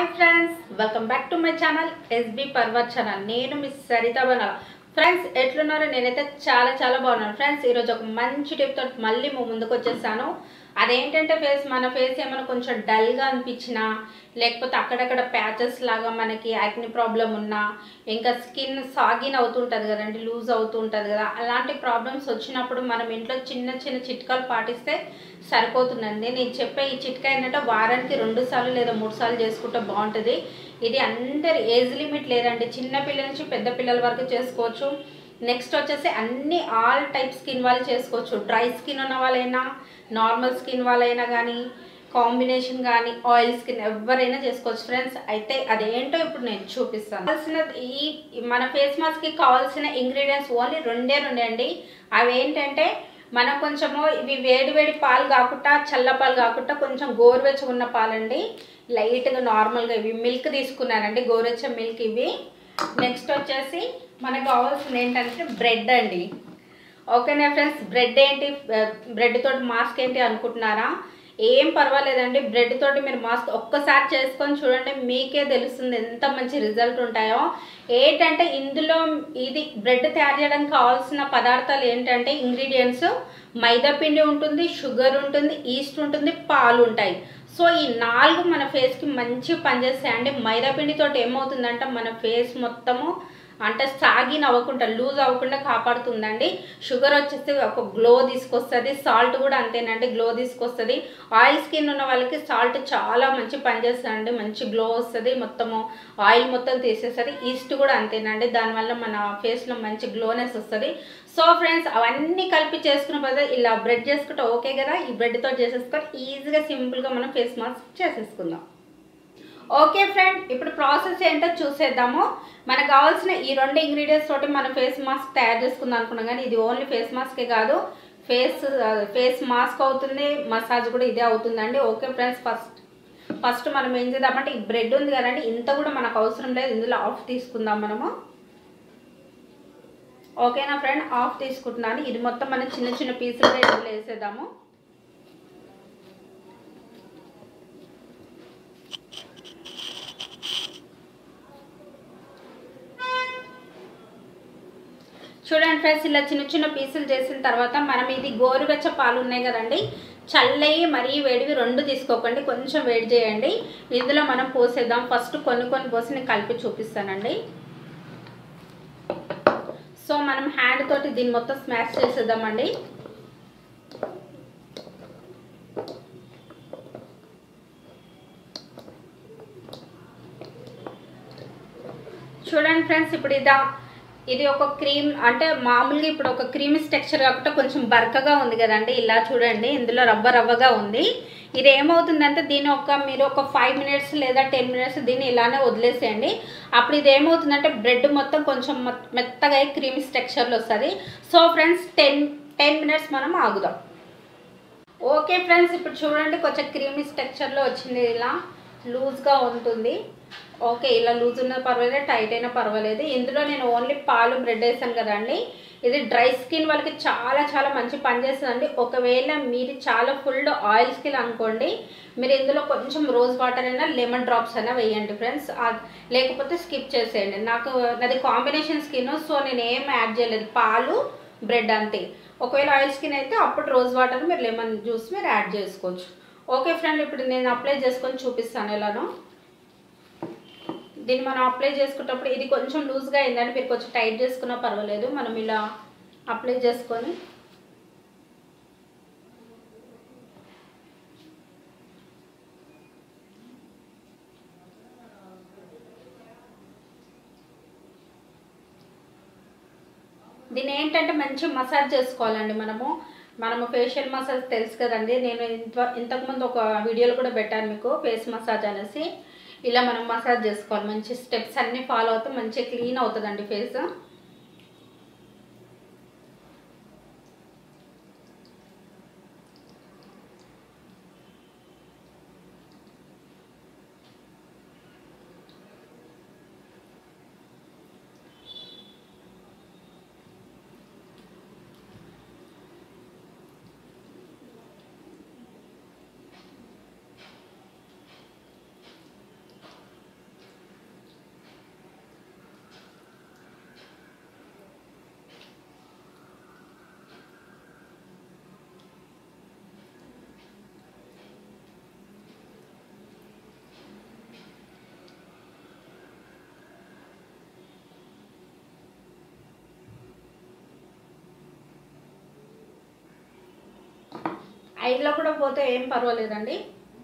hi friends welcome back to my channel SB Parvat channel నేను Miss Saritha Banala friends ఎట్లున్నారో నేనైతే చాలా చాలా బాగున్నాను ఫ్రెండ్స్ ఈరోజు ఒక మంచి టిప్ తోటి మళ్ళీ మీ ముందుకు వచ్చేసాను అదేంటంటే ఫేస్ మన ఫేస్ ఏమైనా కొంచెం డల్గా అనిపించినా లేకపోతే అక్కడక్కడ ప్యాచెస్ లాగా మనకి యాక్ని ప్రాబ్లం ఉన్నా ఇంకా స్కిన్ సాగిన్ అవుతుంటుంది కదండి లూజ్ అవుతూ ఉంటుంది కదా అలాంటి ప్రాబ్లమ్స్ వచ్చినప్పుడు మనం ఇంట్లో చిన్న చిన్న చిట్కాలు పాటిస్తే సరిపోతుందండి నేను చెప్పే ఈ చిట్కా ఏంటంటే వారానికి రెండు సార్లు లేదా మూడు సార్లు చేసుకుంటే బాగుంటుంది ఇది అందరి ఏజ్ లిమిట్ లేదండి చిన్న పిల్లల నుంచి పెద్ద పిల్లల వరకు చేసుకోవచ్చు నెక్స్ట్ వచ్చేసి అన్ని ఆల్ టైప్ స్కిన్ వాళ్ళు చేసుకోవచ్చు డ్రై స్కిన్ ఉన్న వాళ్ళైనా నార్మల్ స్కిన్ వాళ్ళైనా కానీ కాంబినేషన్ కానీ ఆయిల్ స్కిన్ ఎవరైనా చేసుకోవచ్చు ఫ్రెండ్స్ అయితే అదేంటో ఇప్పుడు నేను చూపిస్తాను కావాల్సిన ఈ మన ఫేస్ మాస్క్కి కావాల్సిన ఇంగ్రీడియంట్స్ ఓన్లీ రెండే రెండే అండి అవి ఏంటంటే మనం కొంచెము ఇవి వేడి వేడి పాలు కాకుండా చల్ల పాలు కాకుండా కొంచెం గోరువెచ్చగా ఉన్న పాలండి లైట్గా నార్మల్గా ఇవి మిల్క్ తీసుకున్నానండి గోరువెచ్చ మిల్క్ ఇవి నెక్స్ట్ వచ్చేసి మనకు కావాల్సింది ఏంటంటే బ్రెడ్ అండి ఓకేనా ఫ్రెండ్స్ బ్రెడ్ ఏంటి బ్రెడ్ తోటి మాస్క్ ఏంటి అనుకుంటున్నారా ఏం పర్వాలేదండి బ్రెడ్ తోటి మీరు మాస్క్ ఒక్కసారి చేసుకొని చూడండి మీకే తెలుస్తుంది ఎంత మంచి రిజల్ట్ ఉంటాయో ఏంటంటే ఇందులో ఇది బ్రెడ్ తయారు చేయడానికి కావాల్సిన పదార్థాలు ఏంటంటే ఇంగ్రీడియంట్స్ మైదా పిండి ఉంటుంది షుగర్ ఉంటుంది ఈస్ట్ ఉంటుంది పాలు ఉంటాయి సో ఈ నాలుగు మన ఫేస్కి మంచి పనిచేస్తాయండి మైదా పిండితోటి ఏమవుతుందంటే మన ఫేస్ మొత్తము అంటే సాగిన్ అవ్వకుండా లూజ్ అవ్వకుండా కాపాడుతుందండి షుగర్ వచ్చేసి ఒక గ్లో తీసుకొస్తుంది సాల్ట్ కూడా అంతేనండి గ్లో తీసుకొస్తుంది ఆయిల్ స్కిన్ ఉన్న వాళ్ళకి సాల్ట్ చాలా మంచి పనిచేస్తుందండి మంచి గ్లో వస్తుంది మొత్తము ఆయిల్ మొత్తం తీసేస్తుంది ఈస్ట్ కూడా అంతేనండి దానివల్ల మన ఫేస్లో మంచి గ్లోనెస్ వస్తుంది సో ఫ్రెండ్స్ అవన్నీ కలిపి చేసుకున్న బదులు ఇలా బ్రెడ్ చేసుకుంటే ఓకే కదా ఈ బ్రెడ్తో చేసేసుకొని ఈజీగా సింపుల్గా మనం ఫేస్ మాస్క్ చేసేసుకుందాం ఓకే ఫ్రెండ్ ఇప్పుడు ప్రాసెస్ ఏంటో చూసేద్దాము మనకు కావాల్సిన ఈ రెండు ఇంగ్రీడియంట్స్ తోటి మనం ఫేస్ మాస్క్ తయారు చేసుకుందాం అనుకున్నాం కానీ ఇది ఓన్లీ ఫేస్ మాస్కే కాదు ఫేస్ ఫేస్ మాస్క్ అవుతుంది మసాజ్ కూడా ఇదే అవుతుందండి ఓకే ఫ్రెండ్స్ ఫస్ట్ ఫస్ట్ మనం ఏం చేద్దామంటే ఈ బ్రెడ్ ఉంది కదండి ఇంత కూడా మనకు అవసరం లేదు ఇందులో ఆఫ్ తీసుకుందాం మనము ఓకేనా ఫ్రెండ్ ఆఫ్ తీసుకుంటున్నాను ఇది మొత్తం మనం చిన్న చిన్న పీసులుగా ఇందులో వేసేద్దాము చూడండి ఫ్రెండ్స్ ఇలా చిన్న చిన్న పీసులు చేసిన తర్వాత మనం ఇది గోరువెచ్చ పాలు ఉన్నాయి కదండి చల్లయి మరీ వేడివి రెండు తీసుకోకండి కొంచెం వేడి చేయండి ఇందులో మనం పోసేద్దాం ఫస్ట్ కొన్ని కొన్ని పోసి నేను కలిపి చూపిస్తానండి సో మనం హ్యాండ్ తోటి దీన్ని మొత్తం స్మాష్ చేసేద్దామండి చూడండి ఫ్రెండ్స్ ఇప్పుడు ఇదా ఇది ఒక క్రీమ్ అంటే మామూలుగా ఇప్పుడు ఒక క్రీమ్ స్ట్రక్చర్ కాకుండా కొంచెం బరకగా ఉంది కదండి ఇలా చూడండి ఇందులో రవ్వ రవ్వగా ఉంది ఇది ఏమవుతుందంటే దీని ఒక మీరు ఒక ఫైవ్ మినిట్స్ లేదా టెన్ మినిట్స్ దీన్ని ఇలానే వదిలేసేయండి అప్పుడు ఇది ఏమవుతుందంటే బ్రెడ్ మొత్తం కొంచెం మెత్తగా క్రీమ్ స్ట్రక్చర్లో వస్తుంది so friends ten ten minutes మనం ఆగుదాం ఓకే ఫ్రెండ్స్ ఇప్పుడు చూడండి కొంచెం క్రీమీ స్ట్రక్చర్లో వచ్చింది ఇలా లూజ్గా ఉంటుంది ఓకే ఇలా లూజ్ ఉన్న పర్వాలేదు టైట్ అయినా పర్వాలేదు ఇందులో నేను ఓన్లీ పాలు బ్రెడ్ వేసాను కదండి ఇది డ్రై స్కిన్ వాళ్ళకి చాలా చాలా మంచి పని చేస్తుందండి ఒకవేళ మీరు చాలా ఫుల్ ఆయిల్ స్కిన్ అనుకోండి మీరు ఇందులో కొంచెం రోజ్ వాటర్ అయినా లెమన్ డ్రాప్స్ అయినా వేయండి ఫ్రెండ్స్ లేకపోతే స్కిప్ చేసేయండి నాకు నాది కాంబినేషన్ స్కిన్ సో నేను ఏం యాడ్ చేయలేదు పాలు బ్రెడ్ అంతే ఒకవేళ ఆయిల్ స్కిన్ అయితే అప్పుడు రోజ్ వాటర్ మీరు లెమన్ జ్యూస్ మీరు యాడ్ చేసుకోవచ్చు ఓకే ఫ్రెండ్ ఇప్పుడు నేను అప్లై చేసుకొని చూపిస్తాను ఎలానో దీన్ని మనం అప్లై చేసుకున్నప్పుడు ఇది కొంచెం లూజ్గా అయిందంటే మీరు కొంచెం టైట్ చేసుకున్నా పర్వాలేదు మనం ఇలా అప్లై చేసుకొని దీన్ని ఏంటంటే మంచి మసాజ్ చేసుకోవాలండి మనము మనము ఫేషియల్ మసాజ్ తెలుసు కదండి నేను ఇంత ఇంతకుముందు ఒక వీడియోలో కూడా పెట్టాను మీకు ఫేస్ మసాజ్ అనేసి ఇలా మనం మసాజ్ చేసుకోవాలి మంచి స్టెప్స్ అన్నీ ఫాలో అవుతే మంచిగా క్లీన్ అవుతుందండి ఫేస్ ఐలో కూడా పోతే ఏం పర్వాలేదండి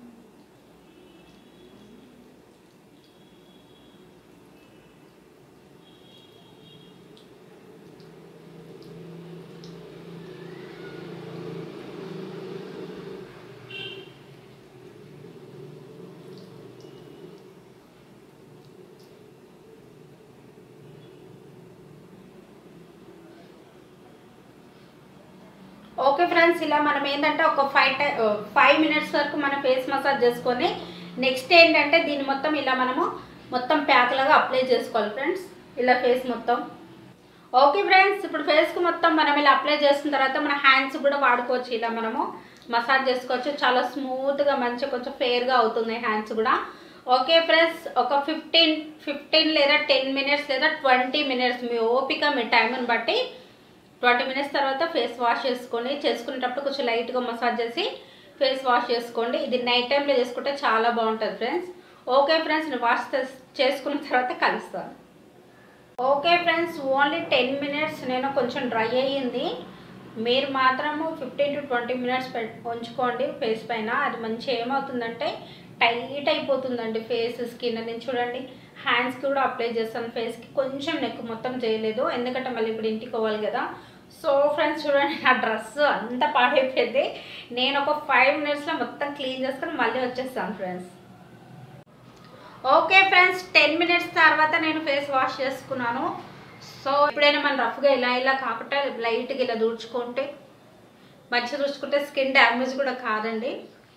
ఓకే ఫ్రెండ్స్ ఇలా మనం ఏంటంటే ఒక ఫైవ్ టై ఫైవ్ మినిట్స్ వరకు మనం ఫేస్ మసాజ్ చేసుకొని నెక్స్ట్ ఏంటంటే దీన్ని మొత్తం ఇలా మనము మొత్తం ప్యాక్ లాగా అప్లై చేసుకోవాలి ఫ్రెండ్స్ ఇలా ఫేస్ మొత్తం ఓకే ఫ్రెండ్స్ ఇప్పుడు ఫేస్కి మొత్తం మనం ఇలా అప్లై చేసిన తర్వాత మన హ్యాండ్స్ కూడా వాడుకోవచ్చు ఇలా మనము మసాజ్ చేసుకోవచ్చు చాలా స్మూత్గా మంచిగా కొంచెం ఫేర్గా అవుతుంది హ్యాండ్స్ కూడా ఓకే ఫ్రెండ్స్ ఒక ఫిఫ్టీన్ ఫిఫ్టీన్ లేదా టెన్ మినిట్స్ లేదా ట్వంటీ మినిట్స్ మీ ఓపిక మీ టైంని బట్టి ట్వంటీ మినిట్స్ తర్వాత ఫేస్ వాష్ చేసుకొని చేసుకునేటప్పుడు కొంచెం లైట్గా మసాజ్ చేసి ఫేస్ వాష్ చేసుకోండి ఇది నైట్ టైంలో చేసుకుంటే చాలా బాగుంటుంది ఫ్రెండ్స్ ఓకే ఫ్రెండ్స్ నేను వాష్ చేసుకున్న తర్వాత కలుస్తాను okay friends only ten minutes నేను కొంచెం డ్రై అయ్యింది మీరు మాత్రము ఫిఫ్టీన్ టు ట్వంటీ మినిట్స్ పెట్ ఉంచుకోండి ఫేస్ పైన అది మంచిగా ఏమవుతుందంటే టైట్ అయిపోతుందండి ఫేస్ స్కిన్ నేను చూడండి హ్యాండ్స్కి కూడా అప్లై చేస్తాను ఫేస్కి కొంచెం నెక్ మొత్తం చేయలేదు ఎందుకంటే మళ్ళీ ఇప్పుడు ఇంటికి పోవాలి కదా సో ఫ్రెండ్స్ చూడండి నా డ్రెస్ అంతా పాడైపోయింది నేను ఒక ఫైవ్ మినిట్స్లో మొత్తం క్లీన్ చేసుకొని మళ్ళీ వచ్చేస్తాను friends okay friends ten minutes తర్వాత నేను ఫేస్ వాష్ చేసుకున్నాను సో ఎప్పుడైనా మనం రఫ్గా ఇలా ఇలా కాకుండా లైట్గా ఇలా దూడ్చుకుంటే మంచిగా దూడ్చుకుంటే స్కిన్ డ్యామేజ్ కూడా కాదండి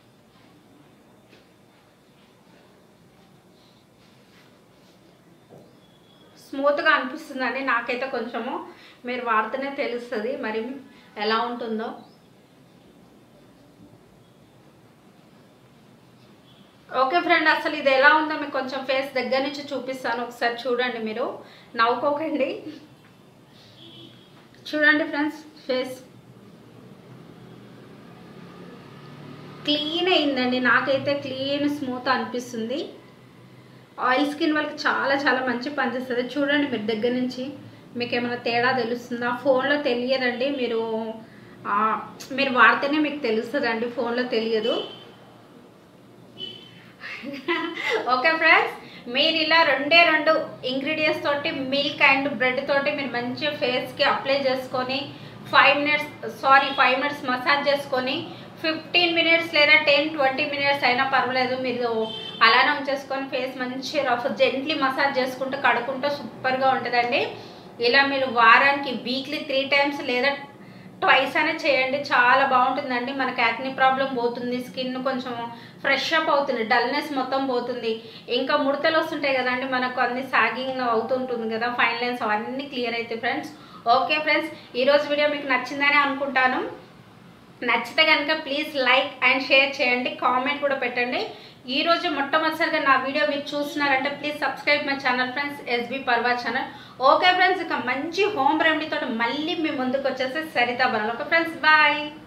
స్మూత్గా అనిపిస్తుందండి నాకైతే కొంచెము మీరు వాడితేనే తెలుస్తుంది మరి ఎలా ఉంటుందో ఓకే ఫ్రెండ్ అసలు ఇది ఎలా ఉందో మీకు కొంచెం ఫేస్ దగ్గర నుంచి చూపిస్తాను ఒకసారి చూడండి మీరు నవ్వుకోకండి చూడండి ఫ్రెండ్స్ ఫేస్ క్లీన్ అయిందండి నాకైతే క్లీన్ స్మూత్ అనిపిస్తుంది ఆయిల్ స్కిన్ వాళ్ళకి చాలా చాలా మంచి పనిచేస్తుంది చూడండి మీరు దగ్గర నుంచి మీకు ఏమైనా తేడా తెలుస్తుందా ఫోన్లో తెలియదండి మీరు ఆ, మీరు వాడితేనే మీకు తెలుస్తుందండి ఫోన్లో తెలియదు ఓకే ఫ్రెండ్స్ మీరు ఇలా రెండే రెండు ఇంగ్రీడియంట్స్ తోటి మిల్క్ అండ్ బ్రెడ్ తోటి మీరు మంచిగా ఫేస్కి అప్లై చేసుకొని five minutes sorry five minutes massage చేసుకొని ఫిఫ్టీన్ మినిట్స్ లేదా టెన్ ట్వంటీ మినిట్స్ అయినా పర్వాలేదు మీరు అలానే ఉంచేసుకొని ఫేస్ మంచి రఫ్ జెంట్లీ మసాజ్ చేసుకుంటూ కడుక్కుంటూ సూపర్గా ఉంటుందండి ఇలా మీరు వారానికి వీక్లీ త్రీ టైమ్స్ లేదా ట్వైస్ అనే చేయండి చాలా బాగుంటుందండి మనకి యాక్ని ప్రాబ్లం పోతుంది స్కిన్ కొంచెం ఫ్రెష్ అప్ అవుతుంది డల్నెస్ మొత్తం పోతుంది ఇంకా ముడతలు వస్తుంటాయి కదండి మనకు అన్ని సాగింగ్ అవుతుంటుంది కదా ఫైన్ లైన్స్ అవన్నీ క్లియర్ అవుతాయి ఫ్రెండ్స్ ఓకే ఫ్రెండ్స్ ఈరోజు వీడియో మీకు నచ్చిందని అనుకుంటాను నచ్చితే కనుక ప్లీజ్ లైక్ అండ్ షేర్ చేయండి కామెంట్ కూడా పెట్టండి ఈ రోజు మొట్టమొదటిసారిగా నా వీడియో మీరు చూస్తున్నారంటే please subscribe my channel friends SB Parva channel okay friends ఇక మంచి హోమ్ రెమెడీతో మళ్ళీ మీ ముందుకు వచ్చేసి Saritha Banali okay friends bye